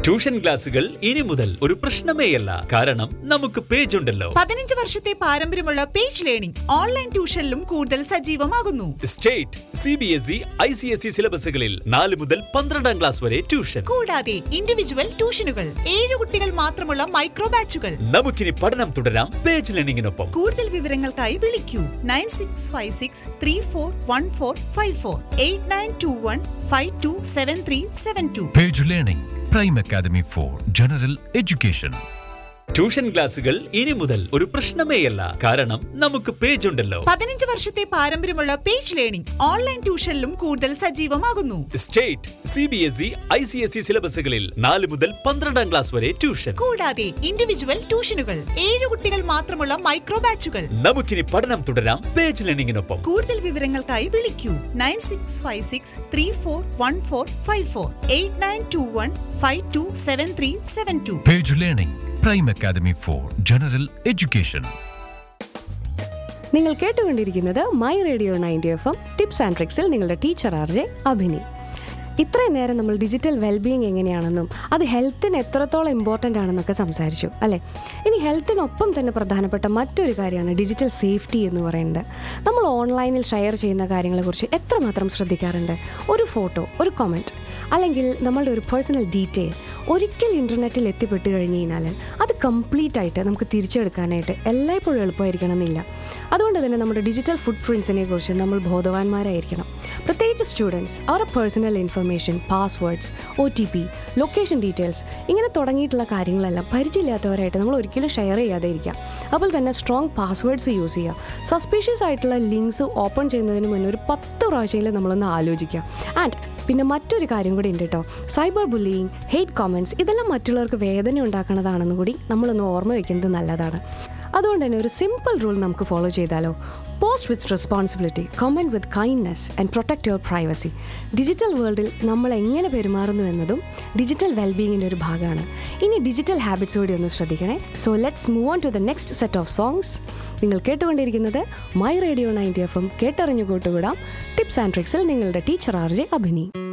Tuition ക്ലാസുകൾ ഇനി മുതൽ ഒരു പ്രശ്നമേയല്ല കാരണം നമുക്ക് പേജ് ഉണ്ടല്ലോ പതിനഞ്ച് വർഷത്തെ പാരമ്പര്യമുള്ള പേജ് ലേണിംഗ് ഓൺലൈൻ ട്യൂഷനിലും കൂടുതൽ സജീവമാകുന്നു state C B S E I C S E സിലബസുകളിൽ നാല് മുതൽ പന്ത്രണ്ടാം ക്ലാസ് വരെ ട്യൂഷൻ കൂടാതെ ഇൻഡിവിജ്വൽ ട്യൂഷനുകൾ ഏഴ് കുട്ടികൾ മാത്രമുള്ള മൈക്രോ ബാച്ചുകൾ നമുക്കിനി പഠനം തുടരാം പേജ് ലേണിംഗിനൊപ്പം കൂടുതൽ വിവരങ്ങൾക്കായി വിളിക്കൂ nine six five six three four one four five four eight nine two one five two seven three seven two Page Learning, Prime Academy for General Education. Tuition ക്ലാസുകൾ ഇനി മുതൽ ഒരു പ്രശ്നമേയല്ല കാരണം നമുക്ക് പേജ് ഉണ്ടല്ലോ പതിനഞ്ച് വർഷത്തെ പാരമ്പര്യമുള്ള പേജ് ലേണിംഗ് ഓൺലൈൻ ട്യൂഷനിലും കൂടുതൽ സജീവമാകുന്നു state C B S E I C S E സിലബസുകളിൽ നാല് മുതൽ പന്ത്രണ്ടാം ക്ലാസ് വരെ ട്യൂഷൻ കൂടാതെ ഇൻഡിവിജ്വൽ ട്യൂഷനുകൾ ഏഴ് കുട്ടികൾ മാത്രമുള്ള മൈക്രോ ബാച്ചുകൾ നമുക്കിനി പഠനം തുടരാം പേജ് ലേണിംഗിനൊപ്പം കൂടുതൽ വിവരങ്ങൾക്കായി വിളിക്കൂ nine six five six three four one four five four eight nine two one five two seven three seven two Page Learning, Prime Academy for General Education. നിങ്ങൾ കേട്ടുകൊണ്ടിരിക്കുന്നത് my radio ninety F M tips and ട്രിക്സിൽ നിങ്ങളുടെ teacher R J Abhini ഇത്രയും നേരം നമ്മൾ digital wellbeing എങ്ങനെയാണെന്നും അത് ഹെൽത്തിന് എത്രത്തോളം ഇമ്പോർട്ടൻ്റ് ആണെന്നൊക്കെ സംസാരിച്ചു അല്ലേ ഇനി ഹെൽത്തിനൊപ്പം തന്നെ പ്രധാനപ്പെട്ട മറ്റൊരു കാര്യമാണ് ഡിജിറ്റൽ സേഫ്റ്റി എന്ന് പറയുന്നത് നമ്മൾ ഓൺലൈനിൽ ഷെയർ ചെയ്യുന്ന കാര്യങ്ങളെക്കുറിച്ച് എത്രമാത്രം ശ്രദ്ധിക്കാറുണ്ട് ഒരു ഫോട്ടോ ഒരു കമൻറ്റ് അല്ലെങ്കിൽ നമ്മളുടെ ഒരു പേഴ്സണൽ ഡീറ്റെയിൽ ഒരിക്കൽ ഇൻ്റർനെറ്റിൽ എത്തിപ്പെട്ട് കഴിഞ്ഞ് കഴിഞ്ഞാൽ അത് കംപ്ലീറ്റ് ആയിട്ട് നമുക്ക് തിരിച്ചെടുക്കാനായിട്ട് എല്ലായ്പ്പോഴും എളുപ്പമായിരിക്കണം എന്നില്ല അതുകൊണ്ട് തന്നെ നമ്മുടെ ഡിജിറ്റൽ ഫുട് പ്രിൻസിനെ കുറിച്ച് നമ്മൾ ബോധവാന്മാരായിരിക്കണം പ്രത്യേകിച്ച് സ്റ്റുഡൻസ് അവരുടെ personal information passwords O T P location details ഇങ്ങനെ തുടങ്ങിയിട്ടുള്ള കാര്യങ്ങളെല്ലാം പരിചയമില്ലാത്തവരായിട്ട് നമ്മൾ ഒരിക്കലും ഷെയർ ചെയ്യാതെ ഇരിക്കുക അപ്പോൾ തന്നെ സ്ട്രോങ് പാസ്വേഡ്സ് യൂസ് ചെയ്യുക സസ്പീഷ്യസ് ആയിട്ടുള്ള ലിങ്ക്സ് ഓപ്പൺ ചെയ്യുന്നതിന് മുന്നേ ഒരു പത്ത് പ്രാവശ്യമെങ്കിലും നമ്മളൊന്ന് ആലോചിക്കുക ആൻഡ് പിന്നെ മറ്റൊരു കാര്യം കൂടി ഉണ്ട് കേട്ടോ സൈബർ ബുള്ളിയിങ് ഹെയ്റ്റ് കോമൻറ്റ്സ് ഇതെല്ലാം മറ്റുള്ളവർക്ക് വേദന ഉണ്ടാക്കുന്നതാണെന്ന് കൂടി നമ്മളൊന്ന് ഓർമ്മ വയ്ക്കുന്നത് നല്ലതാണ് അതുകൊണ്ട് തന്നെ ഒരു സിമ്പിൾ റൂൾ നമുക്ക് ഫോളോ ചെയ്താലോ post with responsibility comment with kindness and protect your privacy digital വേൾഡിൽ നമ്മൾ എങ്ങനെ പെരുമാറുന്നു എന്നതും ഡിജിറ്റൽ വെൽബീയിങ്ങിൻ്റെ ഒരു ഭാഗമാണ് ഇനി ഡിജിറ്റൽ ഹാബിറ്റ്സ് കൂടി ഒന്ന് ശ്രദ്ധിക്കണേ so let's move on to the next set of songs നിങ്ങൾ കേട്ടുകൊണ്ടിരിക്കുന്നത് my radio ninety F M കേട്ടറിഞ്ഞു കൂട്ടുകൂടാം ടിപ്സ് ആൻഡ് ട്രിക്സിൽ നിങ്ങളുടെ ടീച്ചർ ആർ ജെ അഭിനി